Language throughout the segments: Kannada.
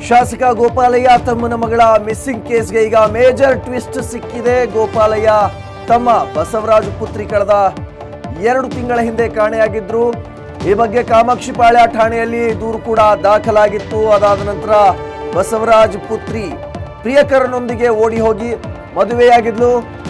ಶಾಸಕ ಗೋಪಾಲಯ್ಯ ತಮ್ಮನ ಮಗಳ ಮಿಸ್ಸಿಂಗ್ ಕೇಸ್ಗೆ ಈಗ ಮೇಜರ್ ಟ್ವಿಸ್ಟ್ ಸಿಕ್ಕಿದೆ ಗೋಪಾಲಯ್ಯ ತಮ್ಮ ಬಸವರಾಜ್ ಪುತ್ರಿ ಕಳೆದ ಎರಡು ತಿಂಗಳ ಹಿಂದೆ ಕಾಣೆಯಾಗಿದ್ರು ಈ ಬಗ್ಗೆ ಕಾಮಾಕ್ಷಿಪಾಳ್ಯ ಠಾಣೆಯಲ್ಲಿ ದೂರು ಕೂಡ ದಾಖಲಾಗಿತ್ತು ಅದಾದ ನಂತರ ಬಸವರಾಜ್ ಪುತ್ರಿ ಪ್ರಿಯಕರನೊಂದಿಗೆ ಓಡಿ ಹೋಗಿ ಮದುವೆಯಾಗಿದ್ಲು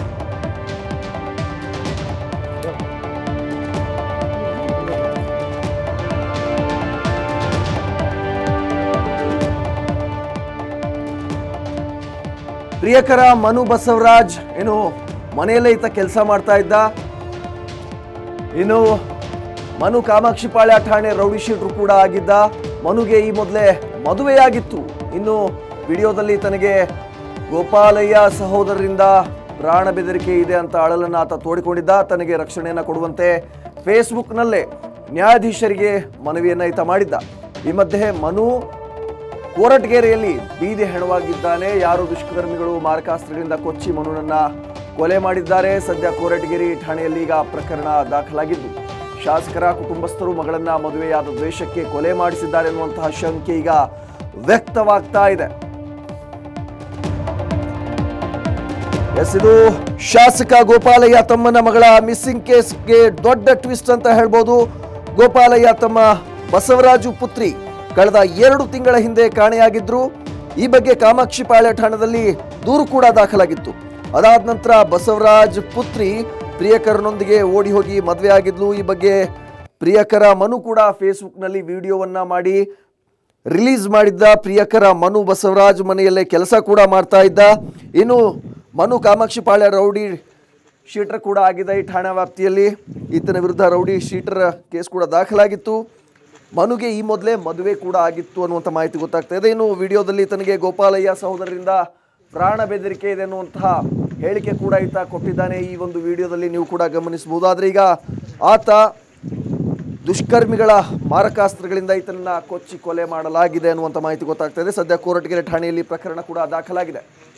ಪ್ರಿಯಕರ ಮನು ಬಸವರಾಜ್ ಏನು ಮನೆಯಲ್ಲೇ ಈತ ಕೆಲಸ ಮಾಡ್ತಾ ಇದ್ದ ಇನ್ನು ಮನು ಕಾಮಾಕ್ಷಿಪಾಳ್ಯ ಠಾಣೆ ರೌಡಿ ಶೀಟ್ರು ಕೂಡ ಆಗಿದ್ದ ಮನುಗೆ ಈ ಮೊದಲೇ ಮದುವೆಯಾಗಿತ್ತು ಇನ್ನು ವಿಡಿಯೋದಲ್ಲಿ ತನಗೆ ಗೋಪಾಲಯ್ಯ ಸಹೋದರರಿಂದ ಪ್ರಾಣ ಬೆದರಿಕೆ ಇದೆ ಅಂತ ಅಳಲನ್ನ ಆತ ತೋಡಿಕೊಂಡಿದ್ದ ತನಗೆ ರಕ್ಷಣೆಯನ್ನ ಕೊಡುವಂತೆ ಫೇಸ್ಬುಕ್ನಲ್ಲೇ ನ್ಯಾಯಾಧೀಶರಿಗೆ ಮನವಿಯನ್ನ ಈತ ಮಾಡಿದ್ದ ಈ ಮಧ್ಯೆ ಮನು ಕೋರಟಗೆರೆಯಲ್ಲಿ ಬೀದಿ ಹೆಣವಾಗಿದ್ದಾನೆ ಯಾರು ದುಷ್ಕರ್ಮಿಗಳು ಮಾರಕಾಸ್ತ್ರಗಳಿಂದ ಕೊಚ್ಚಿ ಮನುನನ್ನ ಕೊಲೆ ಮಾಡಿದ್ದಾರೆ ಸದ್ಯ ಕೋರಟಗೆರೆ ಠಾಣೆಯಲ್ಲಿ ಈಗ ಪ್ರಕರಣ ದಾಖಲಾಗಿದ್ದು ಶಾಸಕರ ಕುಟುಂಬಸ್ಥರು ಮಗಳನ್ನ ಮದುವೆಯಾದ ದ್ವೇಷಕ್ಕೆ ಕೊಲೆ ಮಾಡಿಸಿದ್ದಾರೆ ಎನ್ನುವಂತಹ ಶಂಕೆ ಈಗ ವ್ಯಕ್ತವಾಗ್ತಾ ಇದೆ ಎಸ್ ಇದು ಶಾಸಕ ಗೋಪಾಲಯ್ಯ ತಮ್ಮನ ಮಗಳ ಮಿಸ್ಸಿಂಗ್ ಕೇಸ್ಗೆ ದೊಡ್ಡ ಟ್ವಿಸ್ಟ್ ಅಂತ ಹೇಳ್ಬೋದು ಗೋಪಾಲಯ್ಯ ತಮ್ಮ ಬಸವರಾಜು ಪುತ್ರಿ ಕಳೆದ ಎರಡು ತಿಂಗಳ ಹಿಂದೆ ಕಾಣೆಯಾಗಿದ್ರು ಈ ಬಗ್ಗೆ ಕಾಮಾಕ್ಷಿಪಾಳ್ಯ ಠಾಣೆಯಲ್ಲಿ ದೂರು ಕೂಡ ದಾಖಲಾಗಿತ್ತು ಅದಾದ ನಂತರ ಬಸವರಾಜ್ ಪುತ್ರಿ ಪ್ರಿಯಕರನೊಂದಿಗೆ ಓಡಿ ಹೋಗಿ ಮದುವೆ ಆಗಿದ್ಲು ಈ ಬಗ್ಗೆ ಪ್ರಿಯಕರ ಮನು ಕೂಡ ಫೇಸ್ಬುಕ್ನಲ್ಲಿ ವಿಡಿಯೋವನ್ನ ಮಾಡಿ ರಿಲೀಸ್ ಮಾಡಿದ್ದ ಪ್ರಿಯಕರ ಮನು ಬಸವರಾಜ್ ಮನೆಯಲ್ಲೇ ಕೆಲಸ ಕೂಡ ಮಾಡ್ತಾ ಇದ್ದ ಇನ್ನು ಮನು ಕಾಮಾಕ್ಷಿಪಾಳ್ಯ ರೌಡಿ ಶೀಟರ್ ಕೂಡ ಆಗಿದೆ ಈ ಠಾಣಾ ವ್ಯಾಪ್ತಿಯಲ್ಲಿ ಈತನ ವಿರುದ್ಧ ರೌಡಿ ಶೀಟರ್ ಕೇಸ್ ಕೂಡ ದಾಖಲಾಗಿತ್ತು ಮನುಗೆ ಈ ಮೊದಲೇ ಮದುವೆ ಕೂಡ ಆಗಿತ್ತು ಅನ್ನುವಂಥ ಮಾಹಿತಿ ಗೊತ್ತಾಗ್ತಾ ಇದೆ ಇನ್ನು ವಿಡಿಯೋದಲ್ಲಿ ತನಗೆ ಗೋಪಾಲಯ್ಯ ಸಹೋದರರಿಂದ ಪ್ರಾಣ ಬೆದರಿಕೆ ಇದೆ ಅನ್ನುವಂತಹ ಹೇಳಿಕೆ ಕೂಡ ಈತ ಕೊಟ್ಟಿದ್ದಾನೆ ಈ ಒಂದು ವಿಡಿಯೋದಲ್ಲಿ ನೀವು ಕೂಡ ಗಮನಿಸಬಹುದು ಆದರೆ ಈಗ ಆತ ದುಷ್ಕರ್ಮಿಗಳ ಮಾರಕಾಸ್ತ್ರಗಳಿಂದ ಈತನನ್ನ ಕೊಚ್ಚಿ ಕೊಲೆ ಮಾಡಲಾಗಿದೆ ಅನ್ನುವಂಥ ಮಾಹಿತಿ ಗೊತ್ತಾಗ್ತಾ ಇದೆ ಸದ್ಯ ಕೋರಟಗೆರೆ ಠಾಣೆಯಲ್ಲಿ ಪ್ರಕರಣ ಕೂಡ ದಾಖಲಾಗಿದೆ